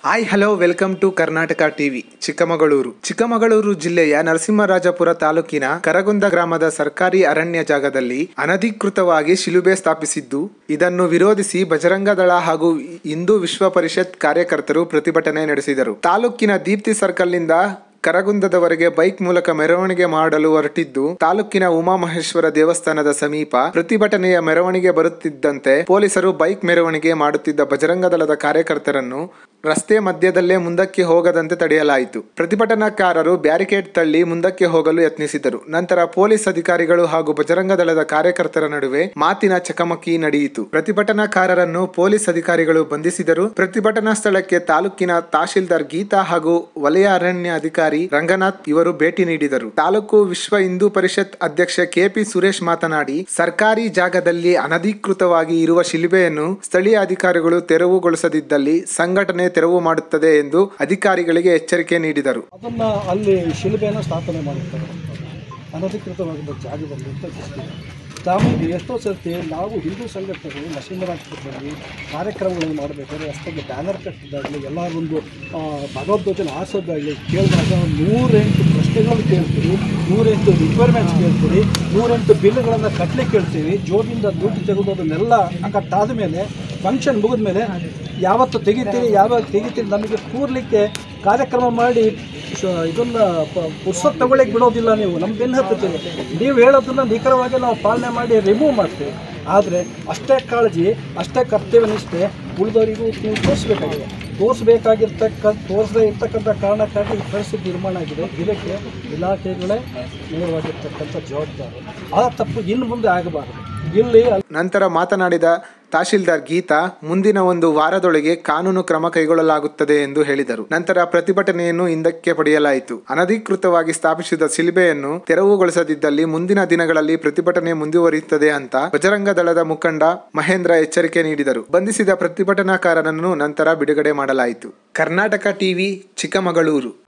hi hello welcome to Karnataka TV Chikkamagaluru Chikkamagaluru ಜಿಲ್ಲೆಯ ನರಸಿಂಹರಾಜಪುರ ತಾಲೂಕಿನ ಕರಗುಂದ ಗ್ರಾಮದ ಸರ್ಕಾರಿ ಅರಣ್ಯ ಜಾಗದಲ್ಲಿ ಅನಧಿಕೃತವಾಗಿ ಶಿಲುಬೆ ಸ್ಥಾಪಿಸಿದ್ದು ಇದನ್ನು ವಿರೋಧಿಸಿ ಬಜರಂಗ ದಳ ಹಾಗೂ ಹಿಂದೂ ವಿಶ್ವ ಪರಿಷತ್ ಕಾರ್ಯಕರ್ತರು ಪ್ರತಿಭಟನೆ ನಡೆಸಿದರು ತಾಲೂಕಿನ ದೀಪ್ತಿ ಸರ್ಕಲ್ನಿಂದ ಕರಗುಂದದವರೆಗೆ ಬೈಕ್ ಮೂಲಕ ಮೆರವಣಿಗೆ ಮಾಡಲು ಹೊರಟಿದ್ದು ತಾಲೂಕಿನ ಉಮಾಮಹೇಶ್ವರ ದೇವಸ್ಥಾನದ ಸಮೀಪ ಪ್ರತಿಭಟನೆಯ ಮೆರವಣಿಗೆ ಬರುತ್ತಿದ್ದಂತೆ ಪೊಲೀಸರು ಬೈಕ್ ಮೆರವಣಿಗೆ ಮಾಡುತ್ತಿದ್ದ ಬಜರಂಗ ದಳದ ಕಾರ್ಯಕರ್ತರನ್ನು ರಸ್ತೆ ಮಧ್ಯದಲ್ಲೇ ಮುಂದಕ್ಕೆ ಹೋಗದಂತೆ ತಡೆಯಲಾಯಿತು ಪ್ರತಿಭಟನಾಕಾರರು ಬ್ಯಾರಿಕೇಡ್ ತಳ್ಳಿ ಮುಂದಕ್ಕೆ ಹೋಗಲು ಯತ್ನಿಸಿದರು ನಂತರ ಪೊಲೀಸ್ ಅಧಿಕಾರಿಗಳು ಹಾಗೂ ಬಜರಂಗ ದಳದ ಕಾರ್ಯಕರ್ತರ ನಡುವೆ ಮಾತಿನ ಚಕಮಕಿ ನಡೆಯಿತು ಪ್ರತಿಭಟನಾಕಾರರನ್ನು ಪೊಲೀಸ್ ಅಧಿಕಾರಿಗಳು ಬಂಧಿಸಿದರು ಪ್ರತಿಭಟನಾ ಸ್ಥಳಕ್ಕೆ ತಾಲೂಕಿನ ತಹಶೀಲ್ದಾರ್ ಗೀತಾ ಹಾಗೂ ವಲಯ ಅರಣ್ಯ ಅಧಿಕಾರಿ ರಂಗನಾಥ್ ಇವರು ಭೇಟಿ ನೀಡಿದರು ತಾಲೂಕು ವಿಶ್ವ ಹಿಂದೂ ಪರಿಷತ್ ಅಧ್ಯಕ್ಷ ಕೆಪಿ ಸುರೇಶ್ ಮಾತನಾಡಿ ಸರ್ಕಾರಿ ಜಾಗದಲ್ಲಿ ಅನಧಿಕೃತವಾಗಿ ಇರುವ ಶಿಲುಬೆಯನ್ನು ಸ್ಥಳೀಯ ಅಧಿಕಾರಿಗಳು ತೆರವುಗೊಳಿಸದಿದ್ದಲ್ಲಿ ಸಂಘಟನೆ ತೆರವು ಮಾಡುತ್ತದೆ ಎಂದು ಅಧಿಕಾರಿಗಳಿಗೆ ಎಚ್ಚರಿಕೆ ನೀಡಿದರು ಅದನ್ನು ಅಲ್ಲಿ ಶಿಲ್ಬೆಯನ್ನು ಸ್ಥಾಪನೆ ಮಾಡಿರ್ತಾರೆ ಅನಧಿಕೃತವಾಗಿದ್ದ ಜಾಗದಲ್ಲಿ ಅಂತ ಗೊತ್ತಿದೆ ನಮಗೆ ಎಷ್ಟೋ ಸರ್ತಿ ನಾವು ಹಿಂದೂ ಸಂಘಟನೆಗಳು ನರಸಿಂಹರಾಜಪುರದಲ್ಲಿ ಕಾರ್ಯಕ್ರಮಗಳನ್ನು ಮಾಡಬೇಕಾದ್ರೆ ಅಷ್ಟೊಂದು ಬ್ಯಾನರ್ ಕಟ್ಟಿದ್ದಾಗಲಿ ಎಲ್ಲ ಒಂದು ಆ, ಭಗವದ್ಗೀತೆನ ಆರಿಸೋದಾಗಲಿ ಕೇಳಿದಾಗ ನೂರೆಂಟು ಪ್ರಶ್ನೆಗಳು ಕೇಳ್ತೀವಿ ನೂರೆಂಟು ರಿಕ್ವೈರ್ಮೆಂಟ್ಸ್ ಕೇಳ್ತೀವಿ ನೂರೆಂಟು ಬಿಲ್ಗಳನ್ನು ಕಟ್ಟಲಿಕ್ಕೆ ಕೇಳ್ತೀವಿ ಜೋಬಿಂದ ದುಡ್ಡು ತೆಗೆದೋದನ್ನೆಲ್ಲ ಕಟ್ಟಾದ ಮೇಲೆ ಫಂಕ್ಷನ್ ಮುಗಿದ ಮೇಲೆ ಯಾವತ್ತು ತೆಗಿತೀರಿ ಯಾವಾಗ ತೆಗಿತೀರಿ ನಮಗೆ ಕೂರ್ಲಿಕ್ಕೆ ಕಾರ್ಯಕ್ರಮ ಮಾಡಿ ಶ- ಇದನ್ನ ಪ- ಪುಸ್ತಕ ತಗೊಳ್ಳಿಕ್ಕೆ ಬಿಡೋದಿಲ್ಲ ನೀವು ನಮ್ಮ ಬೆನ್ನು ಹತ್ತುತ್ತೀರಿ ನೀವು ಹೇಳೋದನ್ನ ನಿಖರವಾಗಿ ನಾವು ಪಾಲನೆ ಮಾಡಿ ರಿಮೂವ್ ಮಾಡ್ತೀವಿ ಆದರೆ ಅಷ್ಟೇ ಕಾಳಜಿ ಅಷ್ಟೇ ಕರ್ತವ್ಯ ನಿಷ್ಠೆ ಉಳಿದವರಿಗೂ ನೀವು ತೋರಿಸ್ಬೇಕಾಗಿದೆ ತೋರಿಸ್ಬೇಕಾಗಿರ್ತಕ್ಕ ತೋರಿಸದೇ ಇರ್ತಕ್ಕಂಥ ಕಾರಣಕ್ಕಾಗಿ ಈ ಪರಿಸ್ಥಿತಿ ನಿರ್ಮಾಣ ಆಗಿದೆ ಇದಕ್ಕೆ ಇಲಾಖೆಗಳೇ ನೇರವಾಗಿರ್ತಕ್ಕಂಥ ಜವಾಬ್ದಾರಿ ಆ ತಪ್ಪು ಇನ್ನು ಮುಂದೆ ಆಗಬಾರದು ಇಲ್ಲಿ ನಂತರ ಮಾತನಾಡಿದ ತಹಶೀಲ್ದಾರ್ ಗೀತಾ ಮುಂದಿನ ಒಂದು ವಾರದೊಳಗೆ ಕಾನೂನು ಕ್ರಮ ಕೈಗೊಳ್ಳಲಾಗುತ್ತದೆ ಎಂದು ಹೇಳಿದರು ನಂತರ ಪ್ರತಿಭಟನೆಯನ್ನು ಹಿಂದಕ್ಕೆ ಪಡೆಯಲಾಯಿತು ಅನಧಿಕೃತವಾಗಿ ಸ್ಥಾಪಿಸಿದ ಶಿಲ್ಬೆಯನ್ನು ತೆರವುಗೊಳಿಸದಿದ್ದಲ್ಲಿ ಮುಂದಿನ ದಿನಗಳಲ್ಲಿ ಪ್ರತಿಭಟನೆ ಮುಂದುವರಿಯುತ್ತದೆ ಅಂತ ಬಜರಂಗ ದಳದ ಮುಖಂಡ ಮಹೇಂದ್ರ ಎಚ್ಚರಿಕೆ ನೀಡಿದರು ಬಂಧಿಸಿದ ಪ್ರತಿಭಟನಾಕಾರರನ್ನು ನಂತರ ಬಿಡುಗಡೆ ಮಾಡಲಾಯಿತು ಕರ್ನಾಟಕ ಟಿವಿ ಚಿಕ್ಕಮಗಳೂರು